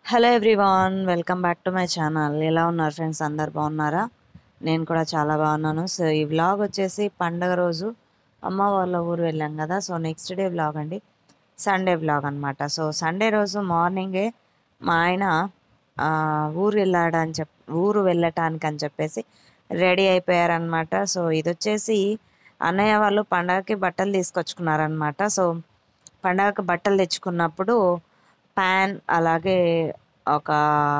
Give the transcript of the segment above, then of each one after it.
hello everyone welcome back to my channel ఎలా ఉన్నారు friends అందరు బాగున్నారా నేను కూడా చాలా బాగున్నాను సో ఈ వ్లాగ్ వచ్చేసి పండగ రోజు అమ్మ వాళ్ళ ఊరు వెళ్ళాం కదా సో నెక్స్ట్ డే వ్లాగ్ అండి సండే వ్లాగ్ అనమాట సో సండే రోజు మార్నింగే మా ఆయన ఆ, ఊరు వెళ్ళాడని చెప్ ఊరు వెళ్ళటానికి అని చెప్పేసి రెడీ అయిపోయారనమాట సో ఇది వచ్చేసి అన్నయ్య వాళ్ళు పండగకి బట్టలు తీసుకొచ్చుకున్నారనమాట సో పండగకి బట్టలు తెచ్చుకున్నప్పుడు ప్యాన్ అలాగే ఒక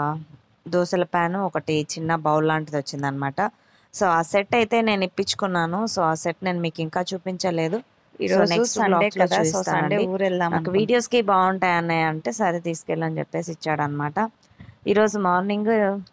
దోశల ప్యాన్ ఒకటి చిన్న బౌల్ లాంటిది వచ్చిందనమాట సో ఆ సెట్ అయితే నేను ఇప్పించుకున్నాను సో ఆ సెట్ నేను మీకు ఇంకా చూపించలేదు ఈరోజు నెక్స్ట్ Sunday సండే కదా, కదా so సో Sunday సండే ఊరు వెళ్దాం నాకు వీడియోస్కి బాగుంటాయి అన్నయ్య అంటే సరే తీసుకెళ్ళని చెప్పేసి ఇచ్చాడనమాట ఈరోజు మార్నింగ్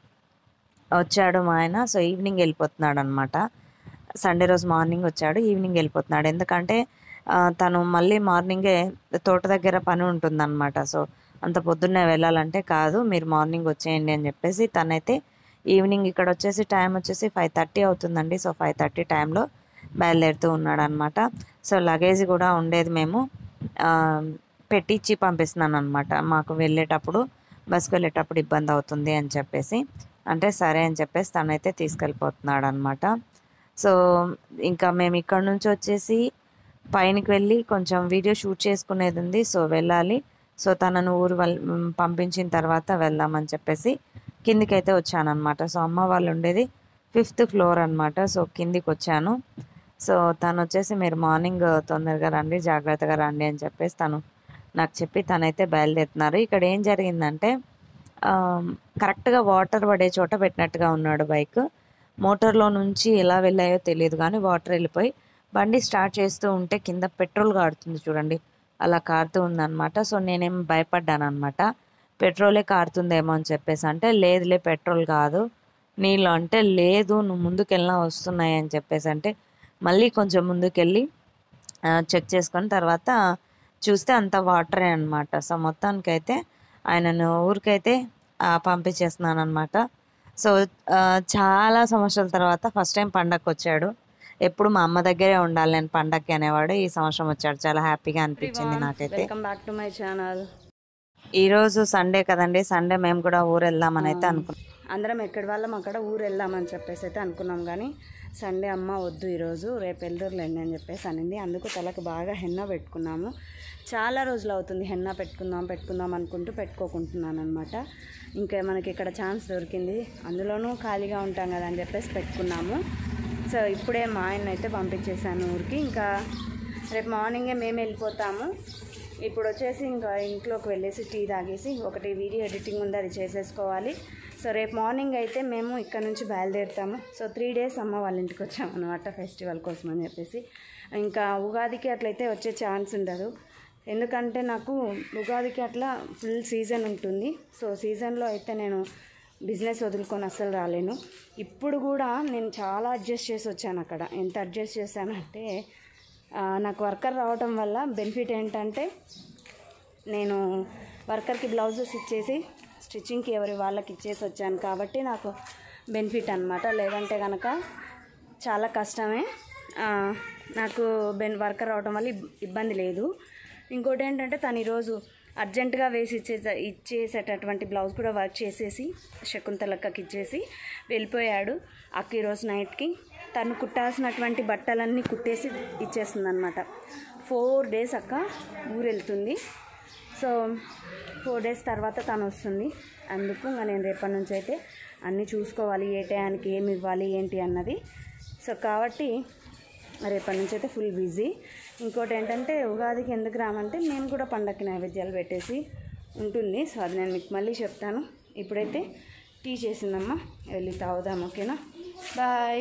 వచ్చాడు మా ఆయన సో ఈవినింగ్ వెళ్ళిపోతున్నాడు అనమాట సండే రోజు మార్నింగ్ వచ్చాడు ఈవినింగ్ వెళ్ళిపోతున్నాడు ఎందుకంటే ఆ, తను మళ్ళీ మార్నింగే తోట దగ్గర పని ఉంటుందన్నమాట సో అంత పొద్దున్నే వెళ్ళాలంటే కాదు మీరు మార్నింగ్ వచ్చేయండి అని చెప్పేసి తనైతే ఈవినింగ్ ఇక్కడ వచ్చేసి టైం వచ్చేసి ఫైవ్ థర్టీ అవుతుందండి సో ఫైవ్ థర్టీ టైంలో బయలుదేరుతూ ఉన్నాడు అనమాట సో లగేజ్ కూడా ఉండేది మేము ఆ, పెట్టించి పంపిస్తున్నాను అనమాట మాకు వెళ్ళేటప్పుడు బస్కి వెళ్ళేటప్పుడు ఇబ్బంది అవుతుంది అని చెప్పేసి అంటే సరే అని చెప్పేసి తనైతే తీసుకెళ్ళిపోతున్నాడు అనమాట సో ఇంకా మేము ఇక్కడ నుంచి వచ్చేసి పైనకి వెళ్ళి కొంచెం వీడియో షూట్ చేసుకునేది ఉంది సో వెళ్ళాలి సో తనను ఊరు వెల్ మ్, పంపించిన తర్వాత వెళ్దామని చెప్పేసి కిందికైతే వచ్చానమాట సో అమ్మ వాళ్ళు ఉండేది ఫిఫ్త్ ఫ్లోర్ అనమాట సో కిందికి వచ్చాను సో తను వచ్చేసి మీరు మార్నింగ్ తొందరగా రండి జాగ్రత్తగా రండి అని చెప్పేసి తను నాకు చెప్పి తనైతే బయలుదేరుతున్నారు ఇక్కడ ఏం జరిగిందంటే ఆ, కరెక్ట్గా వాటర్ పడే చోట పెట్టినట్టుగా ఉన్నాడు బైక్ మోటార్లో నుంచి ఎలా వెళ్ళాయో తెలియదు కానీ వాటర్ వెళ్ళిపోయి బండి స్టార్ట్ చేస్తూ ఉంటే కింద పెట్రోల్ కారుతుంది చూడండి అలా కారుతూ ఉందన్నమాట సో నేనేం భయపడ్డాను అనమాట పెట్రోలే కారుతుందేమో అని చెప్పేసి అంటే లేదులే పెట్రోల్ కాదు నీళ్ళు అంటే లేదు నువ్వు ముందుకెళ్ళినా వస్తున్నాయి అని చెప్పేసి అంటే మళ్ళీ కొంచెం ముందుకెళ్ళి చెక్ చేసుకొని తర్వాత చూస్తే అంత వాటరే అనమాట సో మొత్తానికైతే ఆయనను ఊరికైతే ఆ, పంపించేస్తున్నాను అనమాట సో ఆ, చాలా సంవత్సరాల తర్వాత ఫస్ట్ టైం పండగకి వచ్చాడు ఎప్పుడు మా అమ్మ దగ్గరే ఉండాలి నేను పండగకి అనేవాడు ఈ సంవత్సరం వచ్చాడు చాలా హ్యాపీగా అనిపించింది నాకైతే welcome back to my channel ఈ రోజు సండే కదండి సండే మేము కూడా ఊరు వెళ్దామని అయితే అనుకున్నాం అందరం ఎక్కడి వాళ్ళం అక్కడ ఊరు వెళ్దామని చెప్పేసి అయితే అనుకున్నాం కానీ సండే అమ్మ వద్దు ఈరోజు రేపు వెళ్దూరులేండి అని చెప్పేసి అనింది అందుకు తలకు బాగా హెన్న పెట్టుకున్నాము చాలా రోజులు అవుతుంది హెన్న పెట్టుకుందాం పెట్టుకుందాం అనుకుంటూ పెట్టుకోకుంటున్నాను అనమాట ఇంకా మనకి ఇక్కడ ఛాన్స్ దొరికింది అందులోనూ ఖాళీగా ఉంటాం కదా అని చెప్పేసి పెట్టుకున్నాము సో ఇప్పుడే మా ఆయన అయితే పంపించేశాను ఊరికి ఇంకా రేపు మార్నింగే మేము వెళ్ళిపోతాము ఇప్పుడు వచ్చేసి ఇంకా ఇంట్లోకి వెళ్ళేసి టీ తాగేసి ఒకటి వీడియో ఎడిటింగ్ ఉంది అది చేసేసుకోవాలి సో రేపు మార్నింగ్ అయితే మేము ఇక్కడ నుంచి బయలుదేరుతాము సో త్రీ డేస్ అమ్మ వాళ్ళ ఇంటికి వచ్చాము అనమాట ఫెస్టివల్ కోసం అని చెప్పేసి ఇంకా ఉగాదికి అట్లయితే వచ్చే ఛాన్స్ ఉండదు ఎందుకంటే నాకు ఉగాదికి అట్లా ఫుల్ సీజన్ ఉంటుంది సో సీజన్లో అయితే నేను బిజినెస్ వదులుకొని అస్సలు రాలేను ఇప్పుడు కూడా నేను చాలా అడ్జస్ట్ చేసి వచ్చాను అక్కడ ఎంత అడ్జస్ట్ చేశానంటే ఆ, నాకు వర్కర్ రావటం వల్ల బెనిఫిట్ ఏంటంటే నేను వర్కర్కి బ్లౌజెస్ ఇచ్చేసి స్టిచ్చింగ్కి ఎవరి వాళ్ళకి ఇచ్చేసి వచ్చాను కాబట్టి నాకు బెనిఫిట్ అనమాట లేదంటే కనుక చాలా కష్టమే ఆ, నాకు బెన్ వర్కర్ రావటం వల్ల ఇబ్- ఇబ్బంది లేదు ఇంకోటి ఏంటంటే తను ఈరోజు అర్జెంటుగా వేసి ఇచ్చే ఇచ్చేసేటటువంటి బ్లౌజ్ కూడా వర్క్ చేసేసి శకుంతలక్కకి ఇచ్చేసి వెళ్ళిపోయాడు అక్క ఈరోజు నైట్కి తను కుట్టాల్సినటువంటి బట్టలన్నీ కుట్టేసి ఇచ్చేస్తుంది అనమాట ఫోర్ డేస్ అక్క ఊరు వెళ్తుంది సో ఫోర్ డేస్ తర్వాత తను వస్తుంది అందుకు ఇంకా నేను రేపటి నుంచి అయితే అన్నీ చూసుకోవాలి ఏ టయానికి ఏమి ఇవ్వాలి ఏంటి అన్నది సో కాబట్టి రేపటి నుంచి అయితే ఫుల్ బిజీ ఇంకోటి ఏంటంటే ఉగాదికి ఎందుకు రామంటే మేము కూడా పండగకి నైవేద్యాలు పెట్టేసి ఉంటుంది సో అది నేను మీకు మళ్ళీ చెప్తాను ఇప్పుడైతే టీ చేసిందమ్మా వెళ్ళి తాగుదాం ఓకేనా బాయ్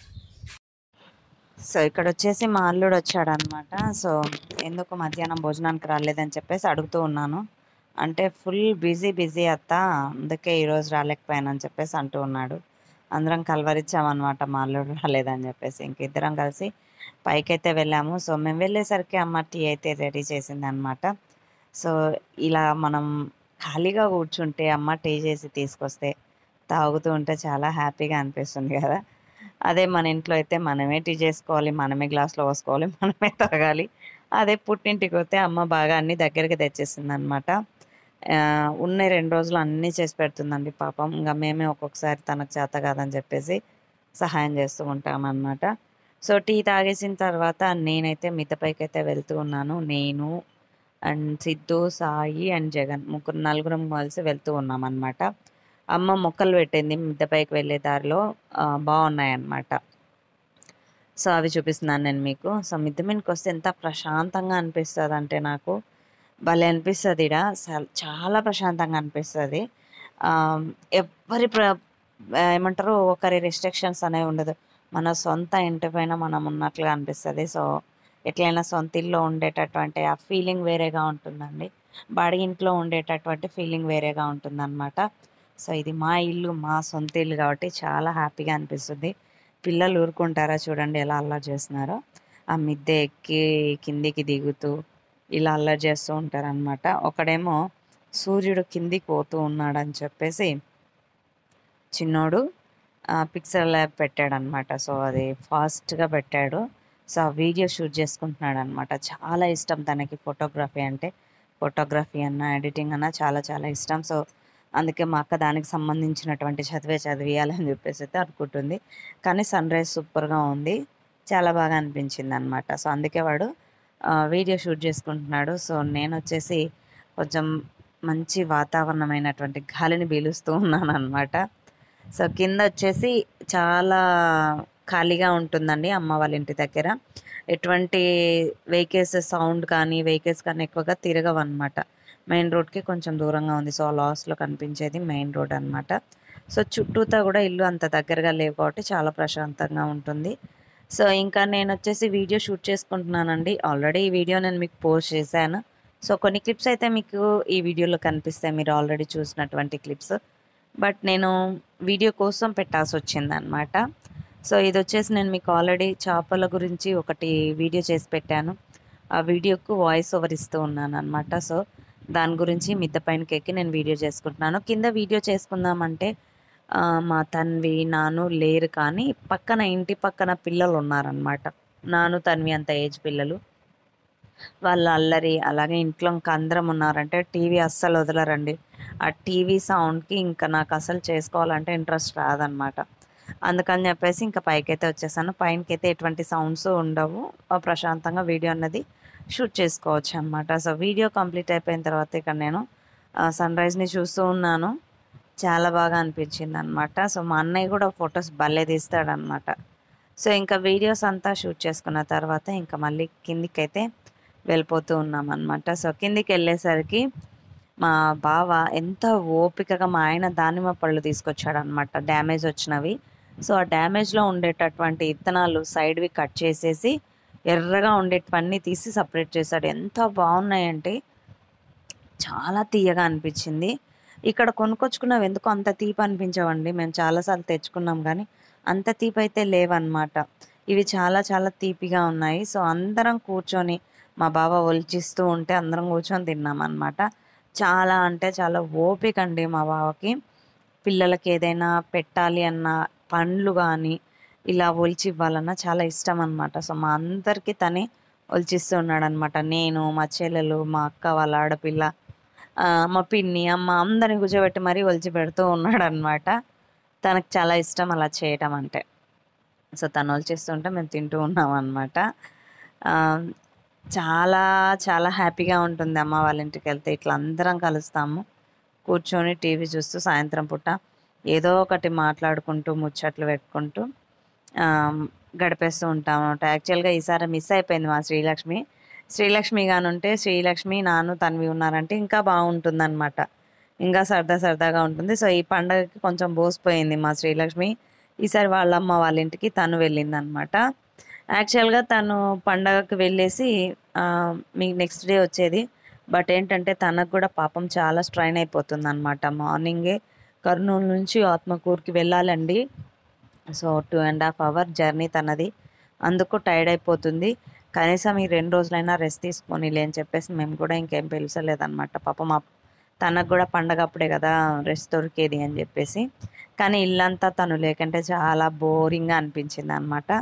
సో ఇక్కడ వచ్చేసి మా అల్లుడు వచ్చాడు అనమాట సో ఎందుకు మధ్యాహ్నం భోజనానికి రాలేదని చెప్పేసి అడుగుతూ ఉన్నాను అంటే ఫుల్ బిజీ బిజీ అత్త అందుకే ఈరోజు రాలేకపోయాను అని చెప్పేసి అంటూ ఉన్నాడు అందరం కలవరిచ్చామన్నమాట మా అల్లుడు రాలేదని చెప్పేసి ఇంక ఇద్దరం కలిసి పైకైతే వెళ్ళాము సో మేము వెళ్ళేసరికి అమ్మ టీ అయితే రెడీ చేసింది అనమాట సో ఇలా మనం ఖాళీగా కూర్చుంటే అమ్మ టీ చేసి తీసుకొస్తే తాగుతూ ఉంటే చాలా హ్యాపీగా అనిపిస్తుంది కదా అదే మన ఇంట్లో అయితే మనమే టీ చేసుకోవాలి మనమే గ్లాస్లో పోసుకోవాలి మనమే తాగాలి అదే పుట్టింటికి వస్తే అమ్మ బాగా అన్ని దగ్గరికి తెచ్చేసింది అనమాట ఆ, ఉన్న రెండు రోజులు అన్నీ చేసి పెడుతుందండి పాపం ఇంకా మేమే ఒక్కొక్కసారి తనకు చేత కాదని చెప్పేసి సహాయం చేస్తూ ఉంటామన్నమాట సో టీ తాగేసిన తర్వాత నేనైతే మిద్దపైకి అయితే వెళ్తూ ఉన్నాను నేను అండ్ సిద్ధు సాయి అండ్ జగన్ ముగ్గురు నలుగురం కలిసి వెళ్తూ ఉన్నాం అనమాట అమ్మ మొక్కలు పెట్టింది మిద్దపైకి వెళ్ళే దారిలో ఆ, బాగున్నాయన్నమాట సో అవి చూపిస్తున్నాను నేను మీకు సో మిద్దె మీదకి వస్తే ఎంత ప్రశాంతంగా అనిపిస్తుంది అంటే నాకు భలే అనిపిస్తుంది ఇడ చాలా ప్రశాంతంగా అనిపిస్తుంది ఎవరి ప్ర ఏమంటారు ఒకరి రెస్ట్రిక్షన్స్ అనేవి ఉండదు మన సొంత ఇంటి పైన మనం ఉన్నట్లుగా అనిపిస్తుంది సో ఎట్లయినా సొంత ఇల్లు ఉండేటటువంటి ఆ ఫీలింగ్ వేరేగా ఉంటుందండి బాడి ఇంట్లో ఉండేటటువంటి ఫీలింగ్ వేరేగా ఉంటుందన్నమాట సో ఇది మా ఇల్లు మా సొంత ఇల్లు కాబట్టి చాలా హ్యాపీగా అనిపిస్తుంది పిల్లలు ఊరుకుంటారా చూడండి ఎలా అల్లరి చేస్తున్నారో ఆ మిద్దె ఎక్కి కిందికి దిగుతూ ఇలా అల్లరి చేస్తూ ఉంటారనమాట ఒకడేమో సూర్యుడు కిందికి పోతూ ఉన్నాడని చెప్పేసి చిన్నోడు పిక్సెల్ ల్యాబ్ పెట్టాడనమాట సో అది ఫాస్ట్గా పెట్టాడు సో ఆ వీడియో షూట్ చేసుకుంటున్నాడు అనమాట చాలా ఇష్టం తనకి ఫోటోగ్రఫీ అంటే ఫోటోగ్రఫీ అన్న ఎడిటింగ్ అన్న చాలా చాలా ఇష్టం సో అందుకే మా అక్క దానికి సంబంధించినటువంటి చదివే చదివియాలని చెప్పేసి అయితే అనుకుంటుంది కానీ సన్ రైజ్ సూపర్గా ఉంది చాలా బాగా అనిపించింది అనమాట సో అందుకే వాడు ఆ, వీడియో షూట్ చేసుకుంటున్నాడు సో నేను వచ్చేసి కొంచెం మంచి వాతావరణమైనటువంటి గాలిని పీలుస్తూ ఉన్నాను అనమాట సో కింద వచ్చేసి చాలా ఖాళీగా ఉంటుందండి అమ్మ వాళ్ళ ఇంటి దగ్గర ఎటువంటి వెహికల్స్ సౌండ్ కానీ వెహికల్స్ కానీ ఎక్కువగా తిరగవు అనమాట మెయిన్ రోడ్కి కొంచెం దూరంగా ఉంది సో లాస్ట్లో కనిపించేది మెయిన్ రోడ్ అనమాట సో చుట్టూతా కూడా ఇల్లు అంత దగ్గరగా లేవు కాబట్టి చాలా ప్రశాంతంగా ఉంటుంది సో ఇంకా నేను వచ్చేసి వీడియో షూట్ చేసుకుంటున్నానండి ఆల్రెడీ ఈ వీడియో నేను మీకు పోస్ట్ చేశాను సో కొన్ని క్లిప్స్ అయితే మీకు ఈ వీడియోలో కనిపిస్తాయి మీరు ఆల్రెడీ చూసినటువంటి క్లిప్స్ బట్ నేను వీడియో కోసం పెట్టాల్సి వచ్చింది అనమాట సో ఇది వచ్చేసి నేను మీకు ఆల్రెడీ చేపల గురించి ఒకటి వీడియో చేసి పెట్టాను ఆ వీడియోకు వాయిస్ ఓవర్ ఇస్తూ ఉన్నాను అనమాట సో దాని గురించి మిద్ద పైనకి ఎక్కి నేను వీడియో చేసుకుంటున్నాను కింద వీడియో చేసుకుందామంటే ఆ, మా తన్వి నాను లేరు కానీ పక్కన ఇంటి పక్కన పిల్లలు ఉన్నారనమాట నాను తన్వి అంత ఏజ్ పిల్లలు వాళ్ళ అల్లరి అలాగే ఇంట్లో ఇంకా అందరం ఉన్నారంటే టీవీ అస్సలు వదలరండి ఆ టీవీ సౌండ్కి ఇంకా నాకు అసలు చేసుకోవాలంటే ఇంట్రెస్ట్ రాదనమాట అందుకని చెప్పేసి ఇంకా పైకైతే వచ్చేసాను పైనకైతే ఎటువంటి సౌండ్స్ ఉండవు ఆ ప్రశాంతంగా వీడియో అన్నది షూట్ చేసుకోవచ్చు అనమాట సో వీడియో కంప్లీట్ అయిపోయిన తర్వాత ఇక్కడ నేను సన్ రైజ్ని చూస్తూ ఉన్నాను చాలా బాగా అనిపించింది అనమాట సో మా అన్నయ్య కూడా ఫొటోస్ భలే తీస్తాడనమాట సో ఇంకా వీడియోస్ అంతా షూట్ చేసుకున్న తర్వాత ఇంకా మళ్ళీ కిందికి అయితే వెళ్ళిపోతూ ఉన్నాం అనమాట సో కిందికి వెళ్ళేసరికి మా బావ ఎంత ఓపికగా మా ఆయన దానిమ్మ పళ్ళు తీసుకొచ్చాడు అనమాట డ్యామేజ్ వచ్చినవి సో ఆ డ్యామేజ్లో ఉండేటటువంటి ఇత్తనాలు సైడ్వి కట్ చేసేసి ఎర్రగా ఉండేటివన్నీ తీసి సపరేట్ చేశాడు ఎంత బాగున్నాయంటే చాలా తీయగా అనిపించింది ఇక్కడ కొనుక్కొచ్చుకున్నవి ఎందుకు అంత తీపి అనిపించవండి మేము చాలాసార్లు తెచ్చుకున్నాం కానీ అంత తీపి అయితే లేవన్నమాట ఇవి చాలా చాలా తీపిగా ఉన్నాయి సో అందరం కూర్చొని మా బావ ఒలిచిస్తూ ఉంటే అందరం కూర్చొని తిన్నాం అనమాట చాలా అంటే చాలా ఓపిక అండి మా బావకి పిల్లలకి ఏదైనా పెట్టాలి అన్న పండ్లు కానీ ఇలా ఒలిచి ఇవ్వాలన్నా చాలా ఇష్టం అనమాట సో మా అందరికీ తనే ఒలిచిస్తూ ఉన్నాడు అనమాట నేను మా చెల్లెలు మా అక్క వాళ్ళ ఆడపిల్ల ఆ, మా పిన్ని అమ్మ అందరిని కూర్చోబెట్టి మరీ ఒలిచి పెడుతూ ఉన్నాడు అనమాట తనకు చాలా ఇష్టం అలా చేయటం అంటే సో తను ఒలిచిస్తుంటే మేము తింటూ ఉన్నాం అనమాట చాలా చాలా హ్యాపీగా ఉంటుంది అమ్మ వాళ్ళ ఇంటికి వెళ్తే ఇట్లా అందరం కలుస్తాము కూర్చొని టీవీ చూస్తూ సాయంత్రం పూట ఏదో ఒకటి మాట్లాడుకుంటూ ముచ్చట్లు పెట్టుకుంటూ ఆ, గడిపేస్తూ ఉంటాం అనమాట యాక్చువల్గా ఈసారి మిస్ అయిపోయింది మా శ్రీలక్ష్మి శ్రీలక్ష్మి కానుంటే శ్రీలక్ష్మి నాను తన్వి ఉన్నారంటే ఇంకా బాగుంటుందన్నమాట ఇంకా సరదా సరదాగా ఉంటుంది సో ఈ పండగకి కొంచెం బోసిపోయింది మా శ్రీలక్ష్మి ఈసారి వాళ్ళ అమ్మ వాళ్ళ ఇంటికి తను వెళ్ళింది అనమాట యాక్చువల్గా తను పండగకి వెళ్ళేసి ఆ, మీ నెక్స్ట్ డే వచ్చేది బట్ ఏంటంటే తనకు కూడా పాపం చాలా స్ట్రైన్ అయిపోతుంది అనమాట మార్నింగే కర్నూలు నుంచి ఆత్మకూరుకి వెళ్ళాలండి so two and half hour journey తనది అందుకు టైర్డ్ అయిపోతుంది కనీసం ఈ రెండు రోజులైనా రెస్ట్ తీసుకొని అని చెప్పేసి మేము కూడా ఇంకేం పిలిచలేదన్నమాట పాపం మా తనకు కూడా పండగ అప్పుడే కదా రెస్ట్ దొరికేది అని చెప్పేసి కానీ ఇల్లంతా తను లేకంటే చాలా బోరింగ్గా అనిపించింది అనమాట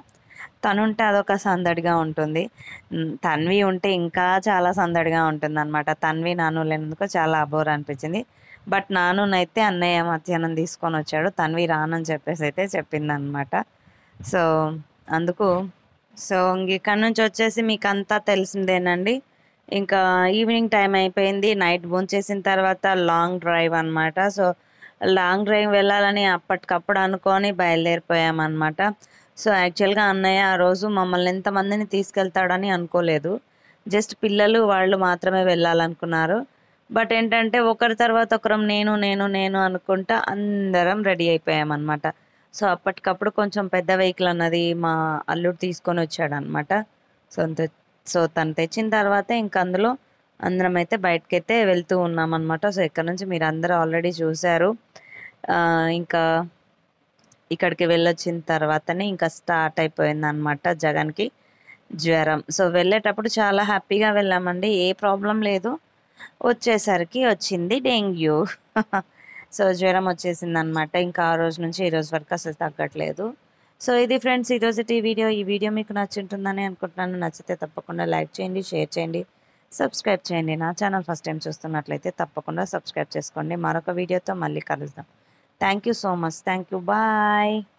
తను ఉంటే అదొక సందడిగా ఉంటుంది ఉమ్, తన్వి ఉంటే ఇంకా చాలా సందడిగా ఉంటుంది అనమాట తన్వి నాను లేనందుకు చాలా అబోర్ అనిపించింది బట్ నానునైతే అన్నయ్య మధ్యాహ్నం తీసుకొని వచ్చాడు తన్వి రానని చెప్పేసి అయితే చెప్పిందనమాట సో అందుకు సో ఇంక ఇక్కడ నుంచి వచ్చేసి మీకు అంతా తెలిసిందేనండి ఇంకా ఈవినింగ్ టైం అయిపోయింది నైట్ చేసిన తర్వాత లాంగ్ డ్రైవ్ అన్నమాట సో లాంగ్ డ్రైవ్ వెళ్ళాలని అప్పటికప్పుడు అనుకొని బయలుదేరిపోయామన్నమాట సో యాక్చువల్గా అన్నయ్య ఆ రోజు మమ్మల్ని ఎంతమందిని తీసుకెళ్తాడని అనుకోలేదు జస్ట్ పిల్లలు వాళ్ళు మాత్రమే వెళ్ళాలనుకున్నారు బట్ ఏంటంటే ఒకరి తర్వాత ఒకరం నేను నేను నేను అనుకుంటా అందరం రెడీ అయిపోయామన్నమాట సో అప్పటికప్పుడు కొంచెం పెద్ద వెహికల్ అన్నది మా అల్లుడు తీసుకొని వచ్చాడు అనమాట సో అంత సో తను తెచ్చిన తర్వాత ఇంక అందులో అందరం అయితే బయటకైతే వెళ్తూ ఉన్నాం అనమాట సో ఇక్కడ నుంచి మీరు అందరూ ఆల్రెడీ చూశారు ఆ, ఇంకా ఇక్కడికి వెళ్ళొచ్చిన తర్వాతనే ఇంకా స్టార్ట్ అయిపోయింది అనమాట జగన్కి జ్వరం సో వెళ్ళేటప్పుడు చాలా హ్యాపీగా వెళ్ళామండి ఏ ప్రాబ్లం లేదు వచ్చేసరికి వచ్చింది డెంగ్యూ సో జ్వరం వచ్చేసింది అనమాట ఇంకా ఆ రోజు నుంచి ఈ రోజు వరకు అసలు తగ్గట్లేదు సో ఇది ఫ్రెండ్స్ ఈరోజు ఈ వీడియో ఈ వీడియో మీకు నచ్చుంటుందని అనుకుంటున్నాను నచ్చితే తప్పకుండా లైక్ చేయండి షేర్ చేయండి సబ్స్క్రైబ్ చేయండి నా ఛానల్ ఫస్ట్ టైం చూస్తున్నట్లయితే తప్పకుండా సబ్స్క్రైబ్ చేసుకోండి మరొక వీడియోతో మళ్ళీ కలుద్దాం thank you so much thank you bye